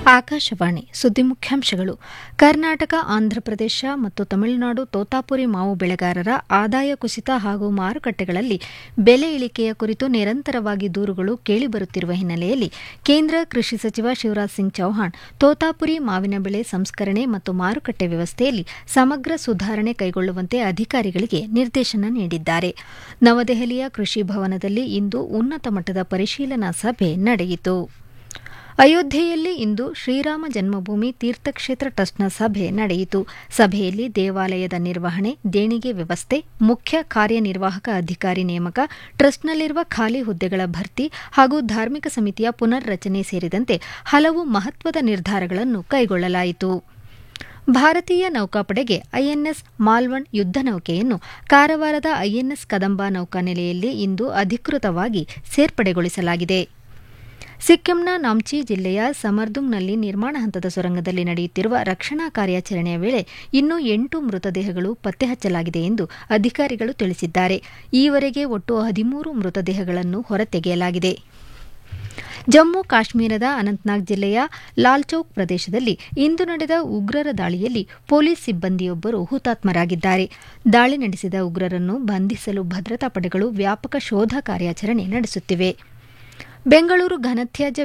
ಆಕಾಶವಾಣಿ ಸುದ್ದಿ ಮುಖ್ಯಾಂಶಗಳು ಕರ್ನಾಟಕ ಆಂಧ್ರಪ್ರದೇಶ ಮತ್ತು ತಮಿಳುನಾಡು ತೋತಾಪುರಿ ಮಾವು ಬೆಳೆಗಾರರ ಆದಾಯ ಕುಸಿತ ಹಾಗೂ ಮಾರುಕಟ್ಟೆಗಳಲ್ಲಿ ಬೆಲೆ ಇಳಿಕೆಯ ಕುರಿತು ನಿರಂತರವಾಗಿ ದೂರುಗಳು ಕೇಳಿಬರುತ್ತಿರುವ ಹಿನ್ನೆಲೆಯಲ್ಲಿ ಕೇಂದ್ರ ಕೃಷಿ ಸಚಿವ ಶಿವರಾಜ್ ಸಿಂಗ್ ಚೌಹಾಣ್ ತೋತಾಪುರಿ ಮಾವಿನ ಬೆಳೆ ಸಂಸ್ಕರಣೆ ಮತ್ತು ಮಾರುಕಟ್ಟೆ ವ್ಯವಸ್ಥೆಯಲ್ಲಿ ಸಮಗ್ರ ಸುಧಾರಣೆ ಕೈಗೊಳ್ಳುವಂತೆ ಅಧಿಕಾರಿಗಳಿಗೆ ನಿರ್ದೇಶನ ನೀಡಿದ್ದಾರೆ ನವದೆಹಲಿಯ ಕೃಷಿ ಭವನದಲ್ಲಿ ಇಂದು ಉನ್ನತ ಮಟ್ಟದ ಪರಿಶೀಲನಾ ಸಭೆ ನಡೆಯಿತು ಅಯೋಧ್ಯೆಯಲ್ಲಿ ಇಂದು ಶ್ರೀರಾಮ ಜನ್ಮಭೂಮಿ ತೀರ್ಥಕ್ಷೇತ್ರ ಟ್ರಸ್ಟ್ನ ಸಭೆ ನಡೆಯಿತು ಸಭೆಯಲ್ಲಿ ದೇವಾಲಯದ ನಿರ್ವಹಣೆ ದೇಣಿಗೆ ವ್ಯವಸ್ಥೆ ಮುಖ್ಯ ಕಾರ್ಯನಿರ್ವಾಹಕ ಅಧಿಕಾರಿ ನೇಮಕ ಟ್ರಸ್ಟ್ನಲ್ಲಿರುವ ಖಾಲಿ ಹುದ್ದೆಗಳ ಭರ್ತಿ ಹಾಗೂ ಧಾರ್ಮಿಕ ಸಮಿತಿಯ ಪುನರ್ ರಚನೆ ಸೇರಿದಂತೆ ಹಲವು ಮಹತ್ವದ ನಿರ್ಧಾರಗಳನ್ನು ಕೈಗೊಳ್ಳಲಾಯಿತು ಭಾರತೀಯ ನೌಕಾಪಡೆಗೆ ಐಎನ್ಎಸ್ ಮಾಲ್ವಣ್ ಯುದ್ದ ನೌಕೆಯನ್ನು ಕಾರವಾರದ ಐಎನ್ಎಸ್ ಕದಂಬ ನೌಕಾನೆಲೆಯಲ್ಲಿ ಇಂದು ಅಧಿಕೃತವಾಗಿ ಸೇರ್ಪಡೆಗೊಳಿಸಲಾಗಿದೆ ಸಿಕ್ಕಿಂನ ನಾಮ್ಚಿ ಜಿಲ್ಲೆಯ ಸಮರ್ದುಂಗ್ನಲ್ಲಿ ನಿರ್ಮಾಣ ಹಂತದ ಸುರಂಗದಲ್ಲಿ ನಡೆಯುತ್ತಿರುವ ರಕ್ಷಣಾ ಕಾರ್ಯಾಚರಣೆಯ ವೇಳೆ ಇನ್ನೂ ಎಂಟು ಮೃತದೇಹಗಳು ಪತ್ತೆ ಹಚ್ಚಲಾಗಿದೆ ಎಂದು ಅಧಿಕಾರಿಗಳು ತಿಳಿಸಿದ್ದಾರೆ ಈವರೆಗೆ ಒಟ್ಟು ಹದಿಮೂರು ಮೃತದೇಹಗಳನ್ನು ಹೊರತೆಗೆಯಲಾಗಿದೆ ಜಮ್ಮು ಕಾಶ್ಮೀರದ ಅನಂತನಾಗ್ ಜಿಲ್ಲೆಯ ಲಾಲ್ಚೌಕ್ ಪ್ರದೇಶದಲ್ಲಿ ಇಂದು ನಡೆದ ಉಗ್ರರ ದಾಳಿಯಲ್ಲಿ ಪೊಲೀಸ್ ಸಿಬ್ಬಂದಿಯೊಬ್ಬರು ಹುತಾತ್ಮರಾಗಿದ್ದಾರೆ ದಾಳಿ ನಡೆಸಿದ ಉಗ್ರರನ್ನು ಬಂಧಿಸಲು ಭದ್ರತಾ ಪಡೆಗಳು ವ್ಯಾಪಕ ಶೋಧ ಕಾರ್ಯಾಚರಣೆ ನಡೆಸುತ್ತಿವೆ ಬೆಂಗಳೂರು ಘನತ್ಯಾಜ್ಯ